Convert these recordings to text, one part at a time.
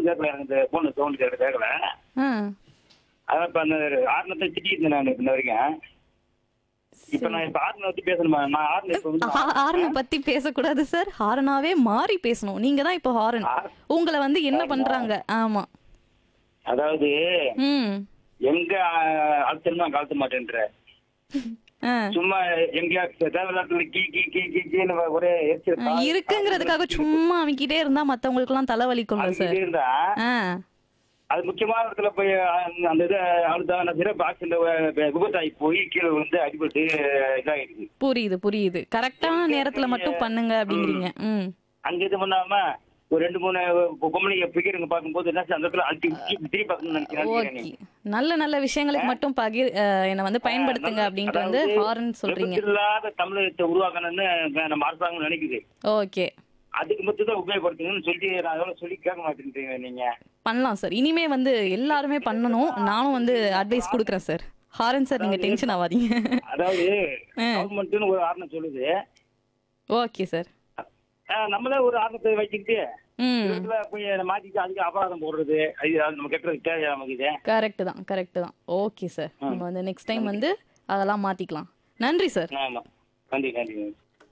கேட்கல எனக்கு இந்த போன் சவுண்ட் கேட்க கேட்கல ஆ அதான் இப்ப அந்த ஆறுனத்தை திட்டிட்டு நான் இன்ன வரைக்கும் இப்ப நான் இப்ப ஆறுனை பத்தி பேசணுமா நான் ஆறுன இப்ப வந்து ஹா- ஹாரனை பத்தி பேசக்கூடாது சார் ஹாரனாவே மாறி பேசணும் நீங்க தான் இப்போ ஹாரன் ஹாரன். உங்களை வந்து என்ன பண்றாங்க ஆமா அதாவது ம் எங்க அழுத்தணுமோ அங்க அழுத்த மாட்டேன்ற ஆ சும்மா எங்கேயா தேவையில்லாத கீ கீ கீ கீ கீன்னு ஒரே எரிச்சல் ஆ, இருக்குங்கிறதுக்காக சும்மா அமைக்கிட்டே இருந்தா மத்தவங்களுக்கு எல்லாம் தலைவலிக்கும்ல சார் அழுத்திட்டே இருந்தா ஆ அது முக்கியமான இடத்துல போய் அந்த- அந்த இதை அழுத்தா நான் சிறப்பு ஆக்சிடென்ட் விபத்தாகி போய் கீழே வந்து அடிபட்டு இதாகிடுது புரியுது புரியுது கரெக்டான நேரத்துல மட்டும் பண்ணுங்க அப்படிங்கிறீங்க ம் அங்க இது பண்ணாம ஒரு ரெண்டு மூணு பொம்பளைங்க பிகருங்க பார்க்கும்போது என்ன அந்த இடத்துல அழுத்தி திருப்பி பார்க்கணும்னு நினைக்கிறேன் ஓகே நல்ல நல்ல விஷயங்களுக்கு மட்டும் பகிர் அஹ், என்னை வந்து பயன்படுத்துங்க அப்படின்ட்டு வந்து ஹாரன் சொல்றீங்க விபத்து இல்லாத தமிழகத்தை உருவாக்கணும்னு நம்ம அரசாங்கம் நினைக்குது ஓகே அதுக்கு மட்டும் தான் உபயோகப்படுத்தணும்னு சொல்லி நான் அதோட சொல்லி கேட்க மாட்டேன்றீங்க நீங்க பண்ணலாம் சார் இனிமே வந்து எல்லாருமே பண்ணணும் நானும் வந்து அட்வைஸ் கொடுக்குறேன் சார் ஹாரன் சார் நீங்க டென்ஷன் ஆகாதீங்க அதாவது கவர்மெண்ட்னு ஒரு ஆரணம் சொல்லுது ஓகே சார் ஆஹ் நம்மளே ஒரு ஆரணத்தை வச்சுக்கிட்டு ம் இதுல போய் மாத்திட்டு அதுக்கு அபராதம் போடுறது அது அது நம்ம கெட்டது தேவையா நமக்கு இது கரெக்ட் தான் கரெக்ட் தான் ஓகே சார் நம்ம வந்து நெக்ஸ்ட் டைம் வந்து அதெல்லாம் மாத்திக்கலாம் நன்றி சார் ஆமா நன்றி நன்றி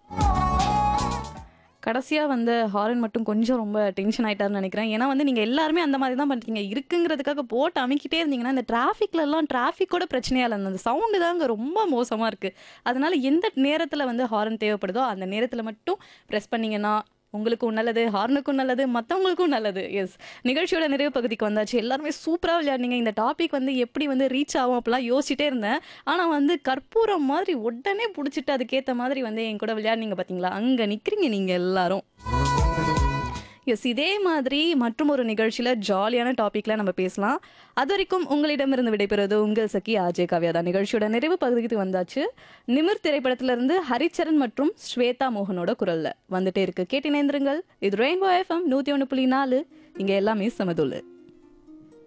கடைசியா வந்து ஹாரன் மட்டும் கொஞ்சம் ரொம்ப டென்ஷன் ஆயிட்டாருன்னு நினைக்கிறேன் ஏன்னா வந்து நீங்க எல்லாருமே அந்த மாதிரி தான் பண்றீங்க இருக்குங்கிறதுக்காக போட்டு அமைக்கிட்டே இருந்தீங்கன்னா இந்த டிராஃபிக்ல எல்லாம் டிராஃபிக்கோட பிரச்சனையா இல்லை அந்த சவுண்டு தாங்க ரொம்ப மோசமா இருக்கு அதனால எந்த நேரத்துல வந்து ஹாரன் தேவைப்படுதோ அந்த நேரத்துல மட்டும் ப்ரெஸ் பண்ணீங்கன்னா உங்களுக்கும் நல்லது ஹார்னுக்கும் நல்லது மற்றவங்களுக்கும் நல்லது எஸ் நிகழ்ச்சியோட நிறைவு பகுதிக்கு வந்தாச்சு எல்லாருமே சூப்பராக விளையாடுனீங்க இந்த டாபிக் வந்து எப்படி வந்து ரீச் ஆகும் அப்படிலாம் யோசிச்சுட்டே இருந்தேன் ஆனால் வந்து கற்பூரம் மாதிரி உடனே பிடிச்சிட்டு அதுக்கேற்ற மாதிரி வந்து என் கூட விளையாடுனீங்க பார்த்தீங்களா அங்கே நிற்கிறீங்க நீங்கள் எல்லாரும் எஸ் இதே மாதிரி மற்றும் ஒரு நிகழ்ச்சியில் ஜாலியான டாப்பிக்கில் நம்ம பேசலாம் அது வரைக்கும் உங்களிடமிருந்து விடைபெறுவது உங்கள் சகி ஆஜே காவ்யா தான் நிகழ்ச்சியோட நிறைவு பகுதிக்கு வந்தாச்சு நிமிர் திரைப்படத்திலிருந்து ஹரிச்சரன் மற்றும் ஸ்வேதா மோகனோட குரல்ல வந்துட்டே இருக்கு கேட்டினேந்திருங்கள் இது ரெயின்போ எஃப்எம் நூற்றி ஒன்று புள்ளி நாலு இங்கே எல்லாமே சமதுள்ளு